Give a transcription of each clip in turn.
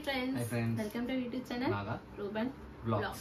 Friends Hi friends. Welcome to YouTube channel Naga Ruban vlogs.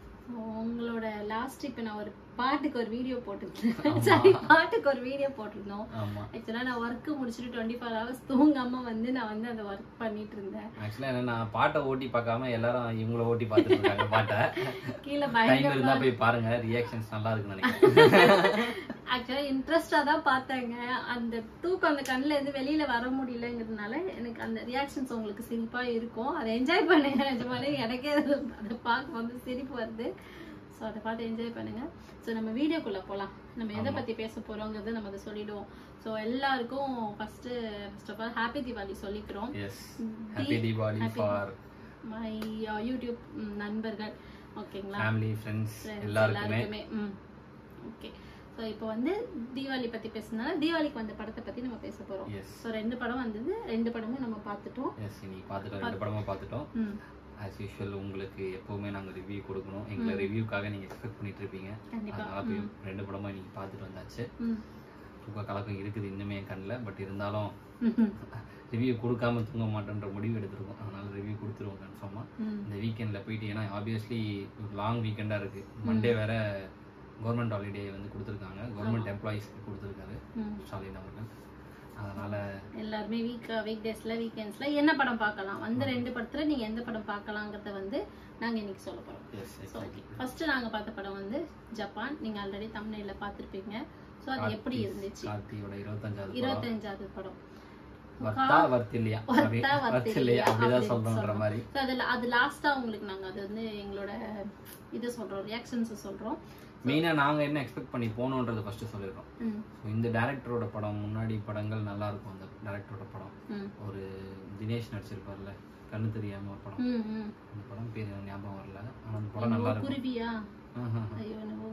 உங்களோட last இப்போ நான் ஒரு பாட்டுக்கு ஒரு வீடியோ போட்டிருந்தேன் ஆமா. சரி பாட்டுக்கு ஒரு வீடியோ போட்டிருந்தோம் ஆமா ஆக்சுவலாக நான் ஒர்க்கு முடிச்சுட்டு டுவெண்ட்டி ஃபோர் ஹவர்ஸ் தூங்காம வந்து நான் வந்து அந்த ஒர்க் பண்ணிட்டு இருந்தேன் ஆக்சுவலா என்ன நான் பாட்டை ஓட்டி பார்க்காம எல்லாரும் இவங்கள ஓட்டி பார்த்துட்டு இருக்காங்க பாட்டை கீழே டைம் இருந்தா பயங்கரமா போய் பாருங்க ரியாக்ஷன்ஸ் நல்லா இருக்குன்னு நினைக்கிறேன் ஆக்சுவலாக இன்ட்ரெஸ்டாக தான் பார்த்தாங்க அந்த தூக்கம் அந்த கண்ணில் இருந்து வெளியில வர முடியலங்கிறதுனால எனக்கு அந்த ரியாக்ஷன்ஸ் உங்களுக்கு சிரிப்பா இருக்கும் அதை என்ஜாய் பண்ணுங்க நிஜமாலே எனக்கே அது அதை பார்க்க வந்து சிரிப்பு வருது ஸோ அதை பார்த்து என்ஜாய் பண்ணுங்க ஸோ நம்ம வீடியோக்குள்ள போகலாம் நம்ம எதை பத்தி பேச போறோங்கிறது நம்ம அதை சொல்லிடுவோம் ஸோ எல்லாருக்கும் first first of all happy Deepavali சொல்லிக்கிறோம் yes happy Deepavali Happy for my YouTube நண்பர்கள் ஓகேங்களா ஃபேமிலி ஃப்ரெண்ட்ஸ் Friends எல்லாருக்குமே எல்லாருக்குமே ம் ஓகே ஸோ இப்போ வந்து தீபாவளி பத்தி பேசுனால தீபாவளிக்கு வந்த படத்தை பத்தி நம்ம பேச போறோம் எஸ் ஸோ ரெண்டு படம் வந்தது ரெண்டு படமும் நம்ம பார்த்துட்டோம் எஸ் இன்னைக்கு பார்த்துட்டோம் ரெண்டு படமா பார்த்துட்டோம் ம் ஆஸ் யூஷுவல் உங்களுக்கு எப்பவுமே நாங்க ரிவ்யூ கொடுக்கணும் எங்களை ரிவ்யூக்காக நீங்க எக்ஸ்பெக்ட் பண்ணிட்டு இருப்பீங்க கண்டிப்பா அதனால போய் ரெண்டு படமா இன்னைக்கு பார்த்துட்டு வந்தாச்சு ம் தூக்க கலக்கம் இருக்குது இன்னுமே என் கண்ணில் பட் இருந்தாலும் ம்ஹும். ரிவ்யூ கொடுக்காம தூங்க மாட்டேன்ற முடிவு எடுத்திருக்கோம் அதனால ரிவ்யூ கொடுத்துருவோம் கன்ஃபார்மாக ம் இந்த வீக்கெண்டில் போயிட்டு ஏன்னா ஆப்வியஸ்லி லாங் வீக்கெண்டாக இருக்குது மண்டே வேற கவர்மெண்ட் ஹாலிடே வந்து கொடுத்துருக்காங்க கவர்மெண்ட் எம்ப்ளாயீஸ்க்கு கொடுத்துருக்காரு ம் ஸ்டாலின் அவர்கள் அதனால எல்லாருமே வீக் வீக் டேஸ்ல வீக்கெண்ட்ஸ்ல என்ன படம் பார்க்கலாம் வந்து ரெண்டு படத்துல நீங்க எந்த படம் பார்க்கலாங்கிறத வந்து நாங்க இன்னைக்கு சொல்ல போறோம் எஸ் ஸோ ஓகே ஃபர்ஸ்ட் நாங்க பார்த்த படம் வந்து ஜப்பான் நீங்க ஆல்ரெடி தமிழ்ல பார்த்திருப்பீங்க ஸோ அது எப்படி இருந்துச்சு கார்த்தியோட இருபத்தஞ்சாவது படம் இருபத்தஞ்சாவது படம் வர்த்தா வர்த்து இல்லையா வர்த்தா, வர்த்து வர்த்து இல்லையா இல்லையா அப்படிதான் அப்படின்னு சொல்றோன்ற சொல்றோம். மாதிரி So, அதுல அது லாஸ்டா உங்களுக்கு நாங்க அது வந்து எங்களோட இது சொல்றோம் ரியாக்ஷன்ஸ் சொல்றோம் மெயினாக நாங்கள் என்ன எக்ஸ்பெக்ட் பண்ணி போகணுன்றது ஃபர்ஸ்ட் சொல்லிடுறோம் ம், So, இந்த டேரக்டரோட படம் முன்னாடி படங்கள் நல்லா இருக்கும் அந்த டேரக்டரோட படம் ம், ஒரு தினேஷ் நடிச்சிருப்பார்ல கண்ணு தெரியாம ஒரு படம் ம், ம். அந்த படம் பேர் எனக்கு ஞாபகம் வரல ஆனா அந்த படம் நல்லா இருக்கும் குருவியா ஆஹா. ஐயோ என்னவோ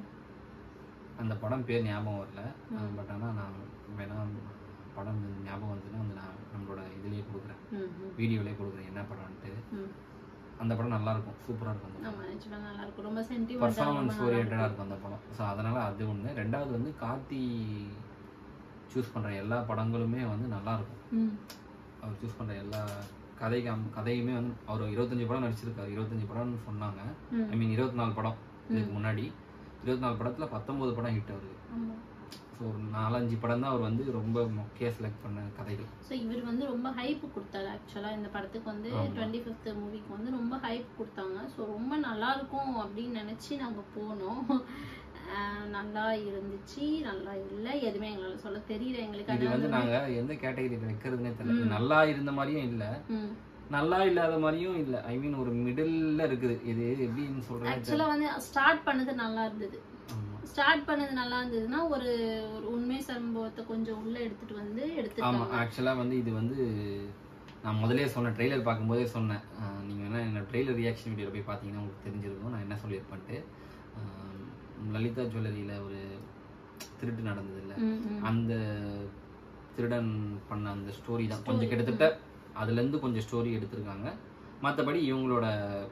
அந்த படம் பேர் ஞாபகம் வரல பட் ஆனா நான் வேணா படம் ஞாபகம் வந்துன்னா வந்து நான் நம்மளோட இதுலயே கொடுக்குறேன் ம், ம், வீடியோலயே கொடுக்குறேன் என்ன படம்ட்டு ம். அந்த படம் நல்லா இருக்கும் சூப்பரா இருக்கும் அந்த ஆமா நிஜமா நல்லா இருக்கும் ரொம்ப சென்டிமெண்டா பர்ஃபார்மன்ஸ் ஓரியன்டாக இருக்கும் அந்த படம் ஸோ அதனால அது ஒன்று ரெண்டாவது வந்து கார்த்தி சூஸ் பண்ற எல்லா படங்களுமே வந்து நல்லா இருக்கும் ம் அவர் சூஸ் பண்ற எல்லா கதைக்கு கதையுமே வந்து அவர் இருபத்தஞ்சு படம் நடிச்சிருக்காரு இருபத்தஞ்சு படம்னு சொன்னாங்க ம். ஐ மீன் இருபத்தி நாலு படம் இதுக்கு முன்னாடி இருபத்தி நாலு படத்துல பத்தொன்பது படம் ஹிட் அவருக்கு ஆமா ஸோ ஒரு நாலஞ்சு படம் தான் அவர் வந்து ரொம்ப மொக்கையாக செலக்ட் பண்ண கதைகள் ஸோ இவர் வந்து ரொம்ப ஹைப் கொடுத்தாரு ஆக்சுவலாக இந்த படத்துக்கு வந்து டுவெண்ட்டி ஃபிஃப்த் மூவிக்கு வந்து ரொம்ப ஹைப் கொடுத்தாங்க ஸோ ரொம்ப நல்லா இருக்கும் அப்படின்னு நினச்சி நாங்கள் போனோம் ஆஹ் நல்லா இருந்துச்சு நல்லா இல்லை எதுவுமே எங்களால் சொல்ல தெரியல எங்களுக்கு இது அது வந்து நாங்க எந்த கேட்டகரியில் வைக்கிறதுனே தெரியல நல்லா இருந்த மாதிரியும் இல்ல ம் நல்லா இல்லாத மாதிரியும் இல்ல ஐ மீன் ஒரு மிடில்ல இருக்குது இது எப்படின்னு சொல்றேன் ஆக்சுவலாக வந்து ஸ்டார்ட் பண்ணது நல்லா இருந்தது ஆமா ஸ்டார்ட் பண்ணது நல்லா இருந்ததுன்னா ஒரு ஒரு உண்மை சம்பவத்தை கொஞ்சம் உள்ள எடுத்துட்டு வந்து ஆமா எடுத்துருக்காங்க ஆக்சுவலா வந்து இது வந்து நான் முதலே சொன்னேன் ட்ரெய்லர் பார்க்கும்போதே சொன்னேன் அஹ் நீங்க வேணா என்ன ட்ரெய்லர் ரியாக்ஷன் வீடியோ போய் பார்த்தீங்கன்னா உங்களுக்கு தெரிஞ்சிருக்கும் நான் என்ன சொல்லியிருப்பேன்ட்டு அஹ் லலிதா ஜுவல்லரியில ஒரு திருட்டு நடந்தது இல்ல ம் ம் அந்த திருடன் பண்ண அந்த ஸ்டோரி தான் கொஞ்சம் கிட்டத்தட்ட அதுல இருந்து கொஞ்சம் ஸ்டோரி எடுத்திருக்காங்க மத்தபடி இவங்களோட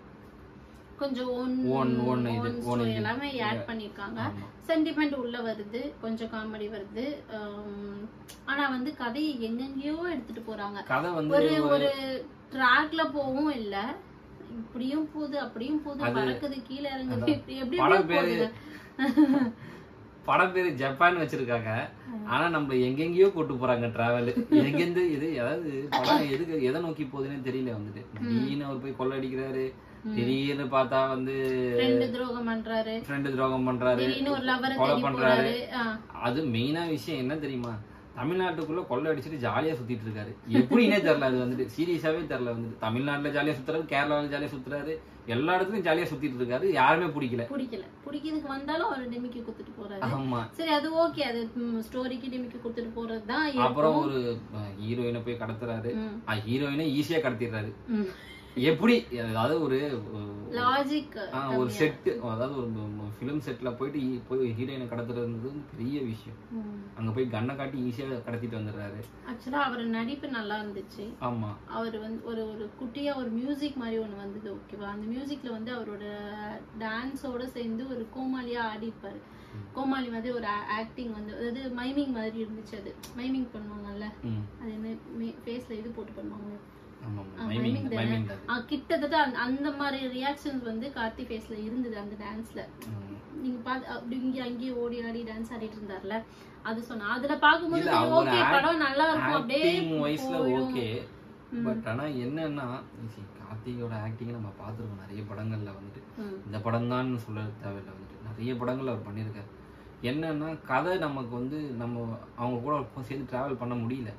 கொஞ்சம் ஓன் Own- own இது, own own story இது. எல்லாமே ஆட் பண்ணிருக்காங்க ஆமா. சென்டிமெண்ட் உள்ள வருது கொஞ்சம் காமெடி வருது ஆம், ஆனா வந்து கதையை எங்கெங்கேயோ எடுத்துட்டு போறாங்க கதை வந்து ஒரு ஒரு ட்ராக்ல போகவும் இல்ல இப்படியும் போகுது அப்படியும் போகுது பறக்குது கீழே இறங்குது இப்படி எப்படி படம் எப்படி பேரு போகுது படம் பேரு ஜப்பான் வச்சிருக்காங்க ஆனா நம்ம எங்கெங்கேயோ கூட்டு போறாங்க டிராவல் எங்கேருந்து இது அதாவது படம் எதுக்கு எதை நோக்கி போகுதுன்னு தெரியல வந்துட்டு திடீர்னு அவர் போய் கொள்ளடிக்கிறாரு திடீர்னு பார்த்தா வந்து ரெண்டு துரோகம் பண்றாரு ஃப்ரெண்டு துரோகம் பண்றாரு திடீர்னு ஒரு லவரை கொலை தேடி பண்றாரு போறாரு ஆ. அது மெயினா விஷயம் என்ன தெரியுமா தமிழ்நாட்டுக்குள்ள கொள்ளை அடிச்சுட்டு ஜாலியா சுத்திட்டு இருக்காரு எப்படின்னே தெரியல அது வந்துட்டு சீரியஸாவே தெரியல வந்துட்டு தமிழ்நாட்டுல ஜாலியா சுத்துறாரு கேரளாவில் ஜாலியா சுத்துறாரு எல்லா இடத்துலயும் ஜாலியா சுத்திட்டு இருக்காரு யாருமே பிடிக்கல பிடிக்கல பிடிக்கிறதுக்கு வந்தாலும் அவர் டிமிக்கி குத்துட்டு போறாரு ஆமா சரி அது ஓகே அது ஸ்டோரிக்கு டிமிக்கி குத்துட்டு போறதுதான் அப்புறம் ஒரு ஹீரோயினை போய் கடத்துறாரு ம். ஹீரோயினை ஈஸியா கடத்திடுறாரு ம். எப்படி அதாவது ஒரு லாஜிக் ஆ, ஒரு செட்டு அதாவது ஒரு ஃபிலிம் செட்ல போயிட்டு ஈ- போய் ஹீரோயினை கடத்துறது வந்து பெரிய விஷயம் அங்க போய் கண்ணை காட்டி ஈஸியா கடத்திட்டு வந்துடுறாரு ஆக்சுவலா அவர் நடிப்பு நல்லா இருந்துச்சு ஆமா அவர் வந்து ஒரு ஒரு குட்டியா ஒரு மியூசிக் மாதிரி ஒன்று வந்தது ஓகேவா அந்த மியூசிக்ல வந்து அவரோட டான்ஸோட சேர்ந்து ஒரு கோமாளியா ஆடிப்பாரு கோமாளி மாதிரி ஒரு ஆக்டிங் வந்து அதாவது மைமிங் மாதிரி இருந்துச்சு அது மைமிங் பண்ணுவாங்கல்ல ம் அது என்ன ஃபேஸ்ல இது போட்டு பண்ணுவாங்க ஆமா ஆ, மைமிங் miming தானே? மைமிங் தான் ஆ, கிட்டத்தட்ட அந்த- அந்த மாதிரி ரியாக்ஷன்ஸ் வந்து கார்த்தி ஃபேஸ்ல இருந்தது அந்த டான்ஸ்ல ம். நீங்க பாத்து அப்படி இங்க அங்கேயும் ஓடி ஆடி டான்ஸ் ஆடிட்டு இருந்தார்ல அது சொன்னா அதுல பாக்கும்போது இல்ல, கொஞ்சம் அவர் ஓகே act- படம் நல்லா இருக்கும் அப்படியே ஆக்டிங் வயசுல போயிடும். ஓகே பட் ஆனா என்னன்னா see, கார்த்திகோட ஆக்டிங் நம்ம பார்த்துருக்கோம் நிறைய படங்கள்ல வந்துட்டு ம். இந்த படம் தான் சொல்ல தேவையில்லை வந்துட்டு நிறைய படங்கள் அவர் பண்ணியிருக்காரு என்னன்னா கதை நமக்கு வந்து நம்ம அவங்க கூட சேர்ந்து டிராவல் பண்ண முடியல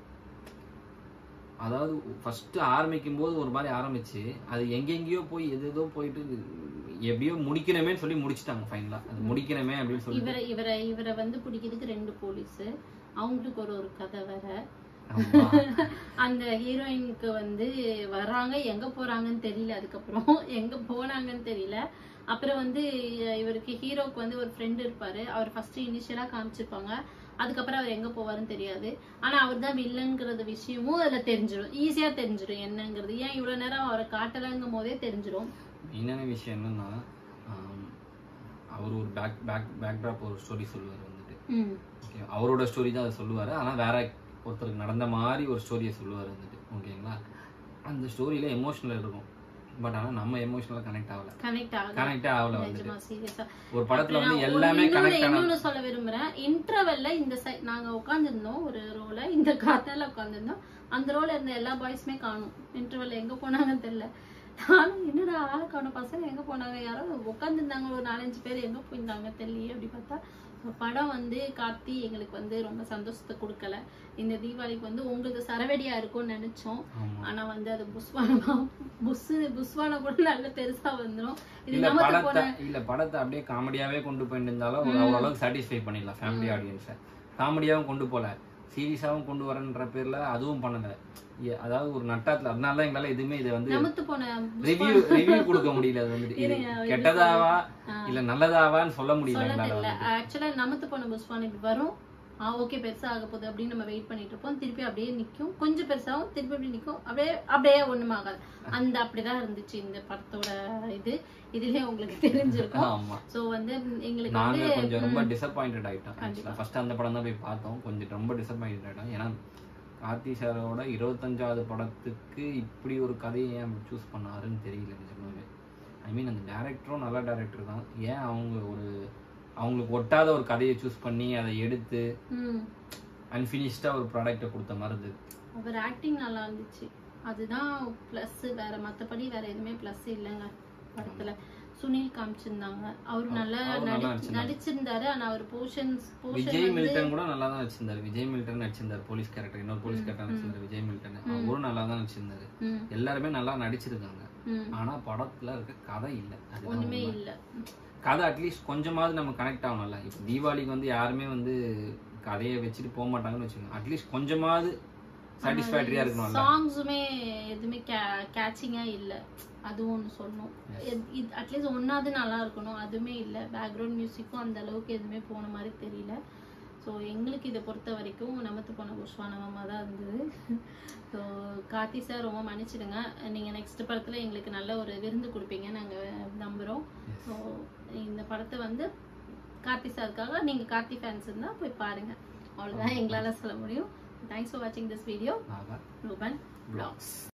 அதாவது ஃபர்ஸ்ட் ஆரம்பிக்கும் போது ஒரு மாதிரி ஆரம்பிச்சு அது எங்கெங்கேயோ போய் எது ஏதோ போயிட்டு எப்படியோ முடிக்கணுமே சொல்லி முடிச்சிட்டாங்க ஃபைனலா அது முடிக்கணுமே அப்படின்னு சொல்லி இவரை இவரை இவரை வந்து பிடிக்கிறதுக்கு ரெண்டு போலீஸ் அவங்களுக்கு ஒரு ஒரு கதை வேற ஆமா. அந்த ஹீரோயினுக்கு வந்து வர்றாங்க எங்க போறாங்கன்னு தெரியல அதுக்கப்புறம் எங்க போனாங்கன்னு தெரியல அப்புறம் வந்து இவருக்கு ஹீரோக்கு வந்து ஒரு ஃப்ரெண்ட் இருப்பாரு அவர் ஃபர்ஸ்ட் இனிஷியலா காமிச்சிருப்பாங்க அதுக்கப்புறம் அவர் எங்க போவாருன்னு தெரியாது ஆனா அவர் தான் வில்லன்ங்கிறது விஷயமும் அதுல தெரிஞ்சிடும் ஈஸியா தெரிஞ்சிடும் என்னங்கிறது ஏன் இவ்வளவு நேரம் அவரை காட்டலங்கும் போதே தெரிஞ்சிடும் என்னென்ன விஷயம் என்னன்னா ஆம், அவர் ஒரு பேக் பேக் பேக்ட்ராப் ஒரு ஸ்டோரி சொல்லுவார் வந்துட்டு ம் ஓகே அவரோட ஸ்டோரி தான் அதை சொல்லுவார் ஆனால் வேற ஒருத்தருக்கு நடந்த மாதிரி ஒரு ஸ்டோரியை சொல்லுவார் வந்துட்டு ஓகேங்களா அந்த ஸ்டோரியில எமோஷனல் இருக்கும் பட் ஆனால் நம்ம எமோஷனலாக கனெக்ட் ஆகல கனெக்ட் ஆகுது கனெக்டே ஆகல வந்துட்டு நிஜமா சீரியஸா ஒரு படத்துல வந்து நான் ஒரு எல்லாமே இன்னொன்னு- கனெக்ட் ஆன இன்னொன்னு சொல்ல விரும்புறேன் இன்டர்வெல்ல இந்த சை- நாங்க உட்கார்ந்திருந்தோம் ஒரு ரோல இந்த காத்தால உட்கார்ந்திருந்தோம் அந்த ரோல இருந்த எல்லா பாய்ஸுமே காணும் இன்டர்வெல்ல எங்க போனாங்கன்னு தெரியல நானும் என்னடா ஆளை காணும் பசங்க எங்க போனாங்க யாரோ உட்காந்துருந்தாங்க ஒரு நாலஞ்சு பேர் எங்க போயிருந்தாங்க தெரியலையே அப்படி பார்த்தா படம் வந்து கார்த்தி எங்களுக்கு வந்து ரொம்ப சந்தோஷத்தை கொடுக்கல இந்த தீபாவளிக்கு வந்து உங்களுக்கு சரவெடியா இருக்கும்னு நினைச்சோம் ஆமா. ஆனா வந்து அது புஸ்வானமா புஸ் புஸ்வான கூட நல்ல பெருசா வந்துரும் இது இல்ல நமக்கு படத்தை போன இல்ல படத்தை அப்படியே காமெடியாவே கொண்டு போயிட்டு இருந்தாலும் ஒரு ஓரளவுக்கு சாட்டிஸ்ஃபை பண்ணிடலாம் ஃபேமிலி ஆடியன்ஸை காமெடியாவும் கொண்டு போல சீரியஸாவும் கொண்டு வரேன்ற பேர்ல அதுவும் பண்ணல ஏ- அதாவது ஒரு நட்டாத்துல அதனால தான் எங்களால எதுவுமே இதை வந்து நமத்து போன ரிவ்யூ ரிவ்யூ கொடுக்க முடியல அது வந்துட்டு இது இருங்க, review கெட்டதாவா ஆ. இல்ல நல்லதாவான்னு சொல்ல முடியல சொல்ல எங்களால தெரியல வந்துட்டு. ஆக்சுவலா நமத்து போன புஸ்வான் இப்படி வரும் ஆ ஓகே பெருசா ஆக போகுது அப்படின்னு நம்ம வெயிட் பண்ணிட்டு இருப்போம் திருப்பி அப்படியே நிக்கும் கொஞ்சம் பெருசாவும் திருப்பி அப்படி நிக்கும் அப்படியே அப்படியே ஒண்ணுமாகாது அந்த அப்படிதான் இருந்துச்சு இந்த படத்தோட இது இதுலயே உங்களுக்கு தெரிஞ்சிருக்கும் ஆமா சோ வந்து எங்களுக்கு நாங்க வந்து கொஞ்சம் ரொம்ப டிசப்பாயிண்டட் ஆயிட்டோம் ஆக்சுவலா ஃபர்ஸ்ட் அந்த படம் தான் போய் பார்த்தோம் கொஞ்சம் ரொம்ப டிசப்பாயிண்டட் ஆயிட்டோம் ஏன்னா கார்த்தி சாரோட இருபத்தஞ்சாவது படத்துக்கு இப்படி ஒரு கதையை ஏன் சூஸ் பண்ணாருன்னு தெரியல நிஜமாவே ஐ மீன் அந்த டேரக்டரும் நல்ல டேரக்டர் தான் ஏன் அவங்க ஒரு அவங்களுக்கு ஒட்டாத ஒரு கதையை சூஸ் பண்ணி அதை எடுத்து ம், அன்ஃபினிஷ்டா ஒரு ப்ராடக்ட்டை கொடுத்த மாதிரி இருந்தது அவர் ஆக்டிங் நல்லா இருந்துச்சு அதுதான் பிளஸ் வேற மத்தபடி வேற எதுவுமே பிளஸ் இல்லைங்க படத்துல சுனில் காமிச்சிருந்தாங்க அவர் நல்லா அவர் நல்லா நடி- நடிச்சிருந்தாரு. நடிச்சிருந்தாரு ஆனா அவர் போர்ஷன்ஸ் விஜய் போர்ஷன் வந்து மில்டன் கூட நல்லா தான் நடிச்சிருந்தாரு விஜய் மில்டன் நடிச்சிருந்தாரு போலீஸ் கேரக்டர் இன்னொரு போலீஸ் கேரக்டர் நடிச்சிருந்தாரு விஜய் மில்டன் அவரும் நல்லா தான் நடிச்சிருந்தாரு ம், எல்லாருமே நல்லா நடிச்சிருக்காங்க ம், ஆனா படத்துல இருக்க கதை இல்ல அதுதான் ஒண்ணுமே உண்மை. இல்ல கதை அட்லீஸ்ட் கொஞ்சமாவது நம்ம கனெக்ட் ஆகணும்ல இப்போ தீபாவளிக்கு வந்து யாருமே வந்து கதையை வச்சுட்டு போக மாட்டாங்கன்னு வச்சுக்கோங்க அட்லீஸ்ட் கொஞ்சமாவது சாட்டிஸ்ஃபேக்டரியா இருக்கணும்ல சாங்ஸுமே எதுவுமே கேட்சிங்கா இல்ல அதுவும் ஒன்று சொல்லணும் அட்லீஸ்ட் ஒன்னாவது நல்லா இருக்கணும் அதுவுமே இல்ல பேக்ரவுண்ட் மியூசிக்கும் அந்த அளவுக்கு எதுவுமே போன மாதிரி தெரியல ஸோ எங்களுக்கு இதை பொறுத்த வரைக்கும் நமத்து போன புஷ்வானவமாக தான் இருந்தது ஸோ கார்த்தி சார் ரொம்ப மன்னிச்சிடுங்க நீங்கள் நெக்ஸ்ட் படத்தில் எங்களுக்கு நல்ல ஒரு விருந்து கொடுப்பீங்க நாங்கள் நம்புகிறோம் ஸோ இந்த படத்தை வந்து கார்த்தி சாருக்காக நீங்கள் கார்த்தி ஃபேன்ஸ் இருந்தால் போய் பாருங்கள் அவ்வளோதான் எங்களால் சொல்ல முடியும் தேங்க்ஸ் ஃபார் வாட்சிங் this video Naga Ruban vlogs